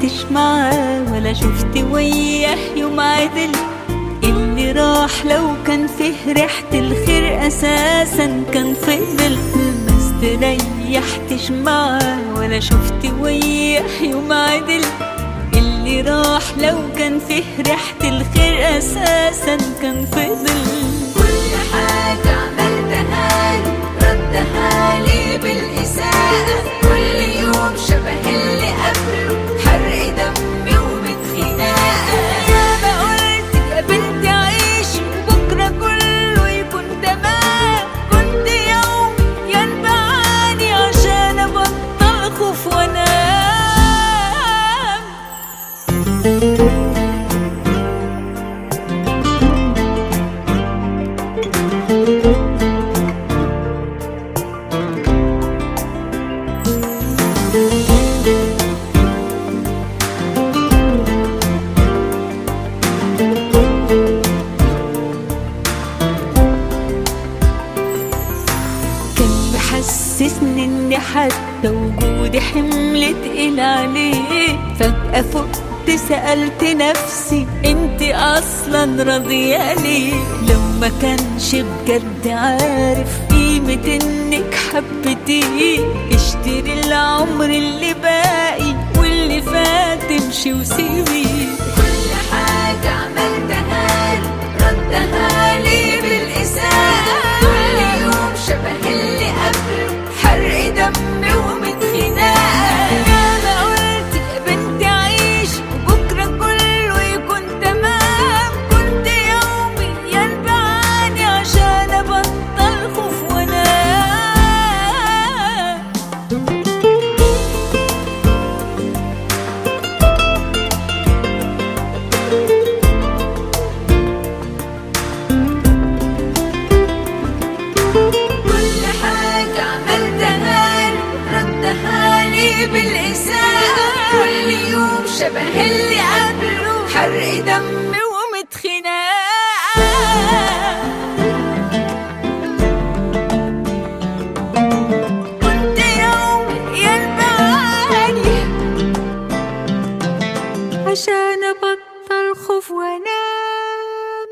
ريحتش معاه ولا شفت وياه يوم عدل اللي راح لو كان فيه ريحة الخير أساسا كان فضل ما استريحتش معاه ولا شفت وياه يوم عدل اللي راح لو كان فيه ريحة الخير أساسا كان فضل كل حاجة عملتها له ردها لي بالإساءة كل يوم شبه اللي قبله حرق دمي ومن خناقة يا ما قلت يا بنتي عيشي بكرة كله يكون تمام كنت يوم ينبعني عشان أبطل خوف وأنام كان محسسني اني حتى وجودي حمل تقيل عليه فجأة فقت سألت نفسي انت اصلا راضية ليه لو ما كانش بجد عارف قيمة انك حبتيه اشتري العمر اللي باقي واللي فات امشي وسيبيه كل حاجة عملتها له ردها لي بالإساءة كل يوم شبه اللي قبله حرق دمي ومن خناقة يا ما قلت يا بنتي عيشي وبكرة كله يكون تمام كنت يومي ينبعني عشان أبطل خوف وأنام كل حاجة عملتها له ردها لي بالإساءة كل يوم شبه اللي قبله حرق دمي ومتخناقة كنت يوم ينبعني عشان أبطل خوف وأنام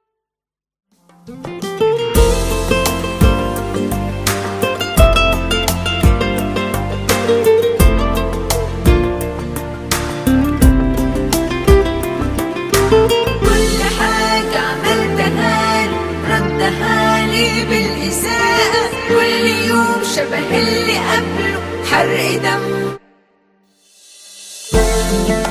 كل حاجة عملتها له ردها لي بالإساءة كل يوم شبه اللي قبله حرق دم